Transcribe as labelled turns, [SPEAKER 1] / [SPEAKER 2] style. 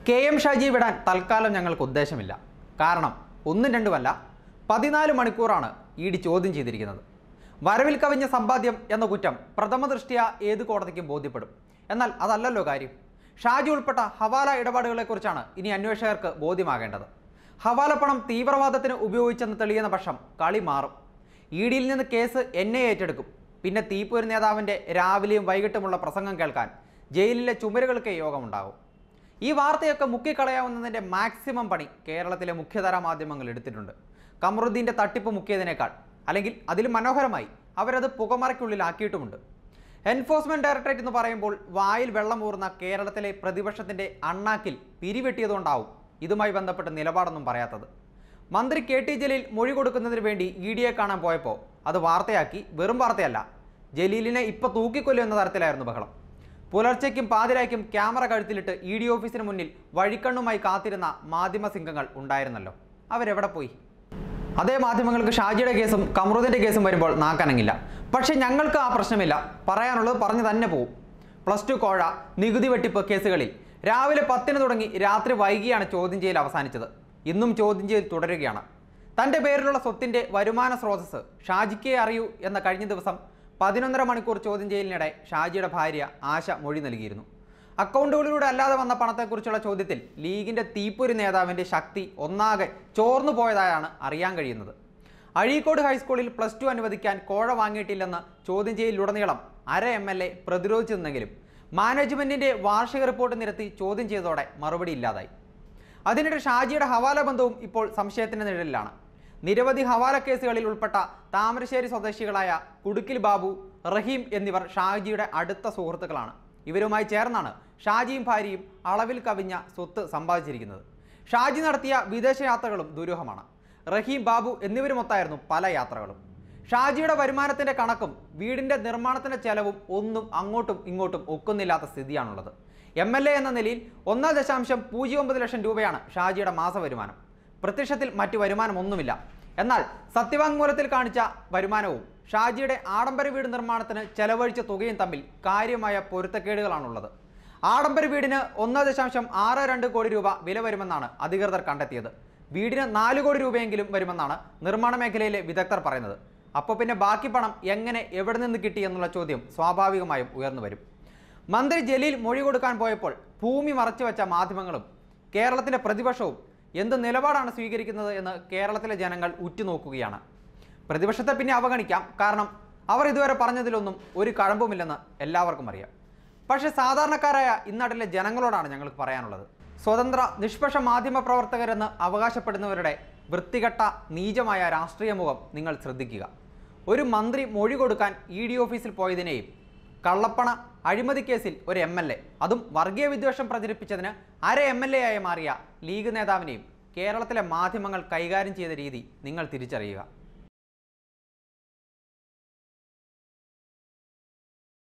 [SPEAKER 1] K M Shaji വിടാൻ തൽക്കാലം ഞങ്ങൾക്ക് ഉദ്ദേശമില്ല കാരണം ഒന്നും രണ്ടുമല്ല പതിനാല് മണിക്കൂറാണ് ഇ ഡി ചോദ്യം ചെയ്തിരിക്കുന്നത് വരവിൽ കവിഞ്ഞ സമ്പാദ്യം എന്ന കുറ്റം പ്രഥമ ദൃഷ്ടിയ ഏത് കോടതിക്കും ബോധ്യപ്പെടും എന്നാൽ അതല്ലല്ലോ കാര്യം ഷാജി ഉൾപ്പെട്ട ഹവാല ഇടപാടുകളെക്കുറിച്ചാണ് ഇനി അന്വേഷകർക്ക് ബോധ്യമാകേണ്ടത് ഹവാല പണം തീവ്രവാദത്തിന് ഉപയോഗിച്ചെന്ന് തെളിയുന്ന പക്ഷം കളി മാറും ഇ ഡിയിൽ നിന്ന് കേസ് എന്നെ ഏറ്റെടുക്കും പിന്നെ തീപ്പൊരു നേതാവിൻ്റെ രാവിലെയും വൈകിട്ടുമുള്ള പ്രസംഗം കേൾക്കാൻ ജയിലിലെ ചുമരുകൾക്ക് യോഗമുണ്ടാകും ഈ വാർത്തയൊക്കെ മുക്കിക്കളയാവുന്നതിൻ്റെ മാക്സിമം പണി കേരളത്തിലെ മുഖ്യധാരാ മാധ്യമങ്ങൾ എടുത്തിട്ടുണ്ട് കമറുദ്ദീൻ്റെ തട്ടിപ്പ് മുക്കിയതിനേക്കാൾ അല്ലെങ്കിൽ അതിലും മനോഹരമായി അവരത് പുകമറയ്ക്കുള്ളിലാക്കിയിട്ടുമുണ്ട് എൻഫോഴ്സ്മെന്റ് ഡയറക്ടറേറ്റ് എന്ന് പറയുമ്പോൾ വായിൽ വെള്ളമൂറുന്ന കേരളത്തിലെ പ്രതിപക്ഷത്തിന്റെ അണ്ണാക്കിൽ പിരിവെട്ടിയതുകൊണ്ടാവും ഇതുമായി ബന്ധപ്പെട്ട നിലപാടൊന്നും പറയാത്തത് മന്ത്രി കെ ടി ജലീൽ മൊഴി കൊടുക്കുന്നതിന് വേണ്ടി ഇ ഡിയെ കാണാൻ പോയപ്പോൾ അത് വാർത്തയാക്കി വെറും വാർത്തയല്ല ജലീലിനെ ഇപ്പൊ തൂക്കിക്കൊല്ലും എന്ന തരത്തിലായിരുന്നു ബഹളം പുലർച്ചയ്ക്കും പാതിരായ്ക്കും ക്യാമറ കഴുത്തിലിട്ട് ഇ ഡി ഓഫീസിന് മുന്നിൽ വഴിക്കണ്ണുമായി കാത്തിരുന്ന മാധ്യമ സിംഗങ്ങൾ ഉണ്ടായിരുന്നല്ലോ അവരെവിടെ പോയി അതേ മാധ്യമങ്ങൾക്ക് ഷാജിയുടെ കേസും കമറുദിന്റെ കേസും വരുമ്പോൾ നാക്കനങ്ങില്ല പക്ഷേ ഞങ്ങൾക്ക് ആ പ്രശ്നമില്ല പറയാനുള്ളത് പറഞ്ഞു തന്നെ പോവും പ്ലസ് ടു കോഴ നികുതി വെട്ടിപ്പ് കേസുകളിൽ രാവിലെ പത്തിന് തുടങ്ങി രാത്രി വൈകിയാണ് ചോദ്യം ചെയ്യൽ അവസാനിച്ചത് ഇന്നും ചോദ്യം ചെയ്യൽ തുടരുകയാണ് തൻ്റെ പേരിലുള്ള സ്വത്തിൻ്റെ വരുമാന സ്രോതസ് ഷാജിക്കേ അറിയൂ എന്ന കഴിഞ്ഞ ദിവസം പതിനൊന്നര മണിക്കൂർ ചോദ്യം ചെയ്യലിനിടെ ഷാജിയുടെ ഭാര്യ ആശ മൊഴി നൽകിയിരുന്നു അക്കൗണ്ടുകളിലൂടെ അല്ലാതെ വന്ന പണത്തെക്കുറിച്ചുള്ള ചോദ്യത്തിൽ ലീഗിന്റെ തീപ്പൊരി നേതാവിന്റെ ശക്തി ഒന്നാകെ ചോർന്നു പോയതായാണ് അറിയാൻ കഴിയുന്നത് അഴീക്കോട് ഹൈസ്കൂളിൽ പ്ലസ് ടു അനുവദിക്കാൻ കോഴ വാങ്ങിയിട്ടില്ലെന്ന് ചോദ്യം ചെയ്യലിലുടനീളം അര എം എൽ എ പ്രതിരോധിച്ചു നിന്നെങ്കിലും മാനേജ്മെന്റിന്റെ വാർഷിക റിപ്പോർട്ട് നിരത്തി ചോദ്യം ചെയ്തതോടെ മറുപടി ഇല്ലാതായി അതിനിടെ ഷാജിയുടെ ഹവാല ബന്ധവും ഇപ്പോൾ സംശയത്തിന്റെ നിഴലിലാണ് നിരവധി ഹവാല കേസുകളിൽ ഉൾപ്പെട്ട താമരശ്ശേരി സ്വദേശികളായ കുടുക്കിൽ ബാബു റഹീം എന്നിവർ ഷാജിയുടെ അടുത്ത സുഹൃത്തുക്കളാണ് ഇവരുമായി ചേർന്നാണ് ഷാജിയും ഭാര്യയും അളവിൽ കവിഞ്ഞ സ്വത്ത് സമ്പാദിച്ചിരിക്കുന്നത് ഷാജി നടത്തിയ വിദേശ യാത്രകളും ദുരൂഹമാണ് റഹീം ബാബു എന്നിവരുമൊത്തായിരുന്നു പല യാത്രകളും ഷാജിയുടെ വരുമാനത്തിന്റെ കണക്കും വീടിന്റെ നിർമ്മാണത്തിന്റെ ചെലവും ഒന്നും അങ്ങോട്ടും ഇങ്ങോട്ടും ഒക്കുന്നില്ലാത്ത സ്ഥിതിയാണുള്ളത് എം എൽ എ എന്ന നിലയിൽ ഒന്നാം ദശാംശം പൂജ്യം ഒമ്പത് ലക്ഷം രൂപയാണ് ഷാജിയുടെ മാസ വരുമാനം പ്രത്യക്ഷത്തിൽ മറ്റു വരുമാനമൊന്നുമില്ല എന്നാൽ സത്യവാങ്മൂലത്തിൽ കാണിച്ച വരുമാനവും ഷാജിയുടെ ആഡംബര വീട് നിർമ്മാണത്തിന് ചെലവഴിച്ച തുകയും തമ്മിൽ കാര്യമായ പൊരുത്തക്കേടുകളാണുള്ളത് ആഡംബര വീടിന് ഒന്ന് ദശാംശം ആറ് രണ്ട് കോടി രൂപ വില വരുമെന്നാണ് അധികൃതർ കണ്ടെത്തിയത് വീടിന് നാല് കോടി രൂപയെങ്കിലും വരുമെന്നാണ് നിർമ്മാണ മേഖലയിലെ വിദഗ്ധർ പറയുന്നത് അപ്പോൾ പിന്നെ ബാക്കി പണം എങ്ങനെ എവിടെ നിന്ന് കിട്ടി എന്നുള്ള ചോദ്യം സ്വാഭാവികമായും ഉയർന്നു വരും മന്ത്രി ജലീൽ മൊഴി കൊടുക്കാൻ പോയപ്പോൾ ഭൂമി മറച്ചു വെച്ച മാധ്യമങ്ങളും കേരളത്തിന്റെ പ്രതിപക്ഷവും എന്ത് നിലപാടാണ് സ്വീകരിക്കുന്നത് എന്ന് കേരളത്തിലെ ജനങ്ങൾ ഉറ്റുനോക്കുകയാണ് പ്രതിപക്ഷത്തെ പിന്നെ അവഗണിക്കാം കാരണം അവർ ഇതുവരെ പറഞ്ഞതിലൊന്നും ഒരു കഴമ്പുമില്ലെന്ന് എല്ലാവർക്കും അറിയാം പക്ഷേ സാധാരണക്കാരായ ഇന്നാട്ടിലെ ജനങ്ങളോടാണ് ഞങ്ങൾക്ക് പറയാനുള്ളത് സ്വതന്ത്ര നിഷ്പക്ഷ മാധ്യമ പ്രവർത്തകരെന്ന് അവകാശപ്പെടുന്നവരുടെ വൃത്തികെട്ട നീചമായ രാഷ്ട്രീയ മുഖം നിങ്ങൾ ശ്രദ്ധിക്കുക ഒരു മന്ത്രി മൊഴി കൊടുക്കാൻ ഇ ഡി ഓഫീസിൽ പോയതിനെയും കള്ളപ്പണ അഴിമതി കേസിൽ ഒരു എം എൽ എ അതും വർഗീയ വിദ്വേഷം പ്രചരിപ്പിച്ചതിന് അര എം എൽ എ ആയി മാറിയ ലീഗ് നേതാവിനെയും കേരളത്തിലെ മാധ്യമങ്ങൾ കൈകാര്യം ചെയ്ത രീതി നിങ്ങൾ തിരിച്ചറിയുക